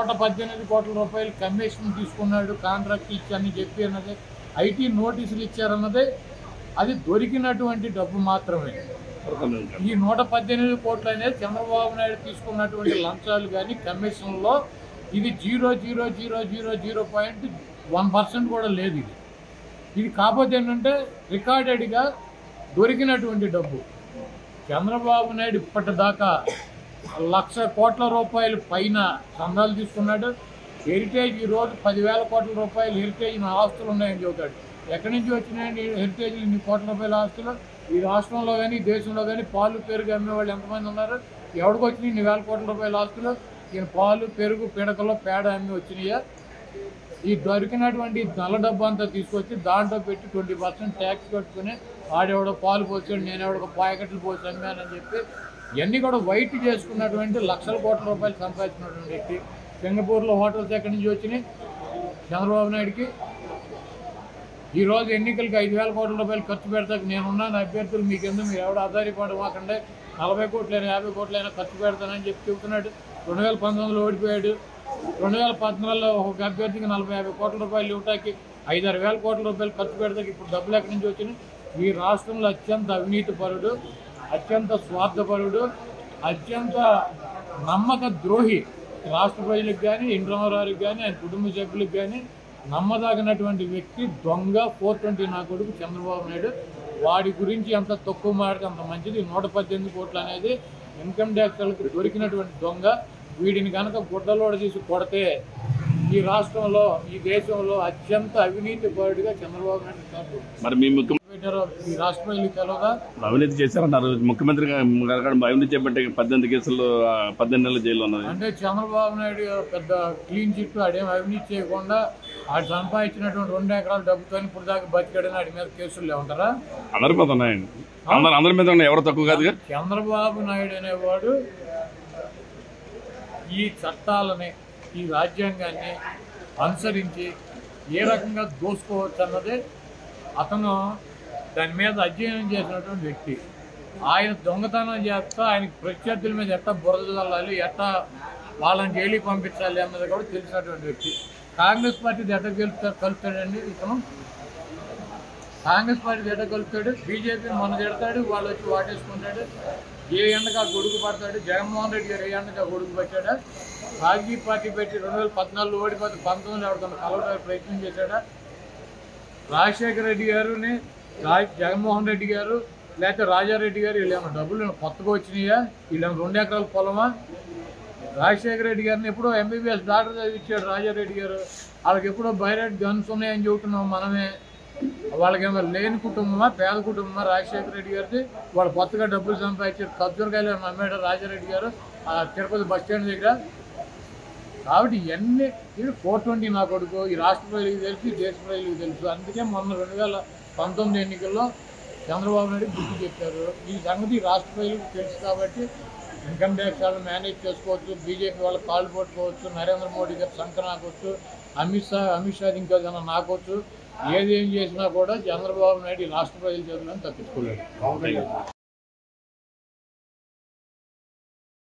నూట పద్దెనిమిది కోట్ల రూపాయలు కమిషన్ తీసుకున్నాడు కాంట్రాక్ట్ ఇచ్చారని చెప్పి అన్నది ఐటీ నోటీసులు ఇచ్చారన్నదే అది దొరికినటువంటి డబ్బు మాత్రమే ఈ నూట పద్దెనిమిది కోట్లు అనేది చంద్రబాబు నాయుడు తీసుకున్నటువంటి లంచాలు కానీ కమిషన్లో ఇది zero zero zero zero zero point one percent కూడా లేదు ఇది ఇది కాకపోతే ఏంటంటే రికార్డెడ్గా దొరికినటువంటి డబ్బు చంద్రబాబు నాయుడు ఇప్పటిదాకా లక్ష కోట్ల రూపాయల పైన చందాలు తీసుకున్నాడు హెరిటేజ్ ఈ రోజు పదివేల కోట్ల రూపాయలు హెరిటేజ్ నా ఆస్తులు ఉన్నాయని చెబుతాడు ఎక్కడి నుంచి వచ్చినాయండి హెరిటేజ్ ఇన్ని కోట్ల రూపాయల ఆస్తులు ఈ రాష్ట్రంలో కానీ దేశంలో కానీ పాలు పెరుగు అమ్మే వాళ్ళు ఎంతమంది ఉన్నారు ఎవరికి వచ్చినాయి ఇన్ని వేల కోట్ల రూపాయల ఆస్తులు ఈయన పాలు పెరుగు పిడకలో పేడ అమ్మి వచ్చినాయా ఈ దొరికినటువంటి నల్ల డబ్బు అంతా తీసుకొచ్చి దాంట్లో పెట్టి ట్వంటీ పర్సెంట్ ట్యాక్స్ కట్టుకుని ఆడెవడో పాలు పోసాడు నేను ఎవడో పాకెట్లు పోసి అమ్మానని చెప్పి ఇవన్నీ కూడా వైట్ చేసుకున్నటువంటి లక్షల కోట్ల రూపాయలు సంపాదించినటువంటి వ్యక్తి సింగపూర్లో హోటల్స్ ఎక్కడి నుంచి వచ్చినాయి చంద్రబాబు నాయుడికి ఈ రోజు ఎన్నికలకి ఐదు వేల కోట్ల రూపాయలు ఖర్చు పెడతాక నేనున్నాను అభ్యర్థులు మీకెందుకు మీరు ఎవడు ఆధారపడమాకండి నలభై కోట్లైనా యాభై కోట్లైనా ఖర్చు పెడతానని చెప్పి చెబుతున్నాడు రెండు వేల పంతొమ్మిదిలో ఓడిపోయాడు రెండు వేల పద్నాలుగులో ఒక అభ్యర్థికి నలభై యాభై కోట్ల రూపాయలు ఇవ్వటానికి ఐదారు వేల కోట్ల రూపాయలు ఖర్చు పెడతాకి ఇప్పుడు డబ్బులు ఎక్కడి నుంచి వచ్చినాయి ఈ రాష్ట్రంలో అత్యంత అవినీతి పరుడు అత్యంత స్వార్థపరుడు అత్యంత నమ్మక ద్రోహి రాష్ట్ర ప్రజలకు కానీ ఇంద్రమరావుకి కానీ ఆయన కుటుంబ సభ్యులకు కానీ నమ్మదగినటువంటి వ్యక్తి దొంగ ఫోర్ ట్వంటీ నా కొడుకు చంద్రబాబు నాయుడు వాడి గురించి ఎంత తక్కువ మాడితే అంత మంచిది నూట పద్దెనిమిది కోట్లు అనేది ఇన్కమ్ ట్యాక్స్లకు దొరికినటువంటి దొంగ వీడిని కనుక గుడ్డలోడ తీసి కొడితే ఈ రాష్ట్రంలో ఈ దేశంలో అత్యంత అవినీతి పరుడిగా చంద్రబాబు నాయుడు కాదు మరి మీ ముఖ్య పెట్టారో ఈ రాష్ట్ర ప్రజలకు తెలవదా అవినీతి చేశారన్నారు ముఖ్యమంత్రి గారు అవినీతి చేపట్టే పద్దెనిమిది కేసులు ఆ, పద్దెనిమిది నెలల జైల్లో ఉన్నది అంటే చంద్రబాబు నాయుడు పెద్ద క్లీన్ చిట్ ఆడేం అవినీతి చేయకుండా ఆడు సంపాదించినటువంటి రెండు ఎకరాల డబ్బుతో ఇప్పుడు దాకా బతికాడని ఆడి మీద కేసులు లేవుంటారా అందరి మీద ఉన్నాయండి అందరి అందరి మీద ఉన్నాయి ఎవరు తక్కువ కాదుగా చంద్రబాబు నాయుడు అనేవాడు ఈ చట్టాలని ఈ రాజ్యాంగాన్ని అనుసరించి ఏ రకంగా దోసుకోవచ్చు అన్నదే అతను దాని మీద అధ్యయనం చేసినటువంటి వ్యక్తి ఆయన దొంగతనం చేస్తా ఆయనకి ప్రత్యర్థుల మీద ఎట్టా బురద చల్లాలి ఎట్టా వాళ్ళని జైలుకి పంపించాలి అన్నది కూడా తెలిసినటువంటి వ్యక్తి కాంగ్రెస్ పార్టీ ఎట్ట గెలుస్తా కలుపుతాడండి ఇతను కాంగ్రెస్ పార్టీ ఎట్ట కలుపుతాడు బీజేపీ మొన్న తిడతాడు వాళ్ళు వచ్చి వాటేసుకుంటాడు ఏ ఎండగా గొడుగు పడతాడు జగన్మోహన్ రెడ్డి గారు ఏ ఎండగా గొడుగు పట్టాడా రాజకీయ పార్టీ పెట్టి రెండు వేల పద్నాలుగులో ఓడిపోతే పంతొమ్మిది ఎవరితో కలవడానికి ప్రయత్నం చేశాడా రాజశేఖర రెడ్డి గారుని రా- జగన్మోహన్ రెడ్డి గారు లేకపోతే రాజారెడ్డి గారు వీళ్ళు ఏమైనా డబ్బులు ఏమైనా కొత్తగా వచ్చినాయా వీళ్ళు ఏమైనా రెండు ఎకరాల పొలమా రాజశేఖర రెడ్డి గారిని ఎప్పుడో ఎంబీబీఎస్ డాక్టర్ చదివించాడు రాజారెడ్డి గారు వాళ్ళకి ఎప్పుడో బైరెడ్ గన్స్ ఉన్నాయని చెబుతున్నాం మనమే వాళ్ళకేమో లేని కుటుంబమా పేద కుటుంబమా రాజశేఖర రెడ్డి గారిది వాళ్ళు కొత్తగా డబ్బులు సంపాదించారు ఖర్జూరకాయలు అమ్మాడు రాజారెడ్డి గారు ఆ తిరుపతి బస్ స్టాండ్ దగ్గర కాబట్టి ఇవన్నీ ఇది ఫోర్ ట్వంటీ నా కొడుకు ఈ రాష్ట్ర ప్రజలకు తెలుసు ఈ దేశ ప్రజలకు తెలుసు అందుకే మొన్న రెండు వేల పంతొమ్మిది ఎన్నికల్లో చంద్రబాబు నాయుడు గుర్తు చెప్పారు ఈ సంగతి ఈ రాష్ట్ర ప్రజలకు తెలుసు కాబట్టి ఇన్కమ్ ట్యాక్స్ వాళ్ళు మేనేజ్ చేసుకోవచ్చు బీజేపీ వాళ్ళు కాళ్ళు పట్టుకోవచ్చు నరేంద్ర మోడీ గారు సంఖ నాకొచ్చు అమిత్ షా అమిత్ షా ఇంకా ఏదైనా నాకొచ్చు ఏది ఏం చేసినా కూడా చంద్రబాబు నాయుడు ఈ రాష్ట్ర ప్రజల చేతులను తప్పించుకోలేడు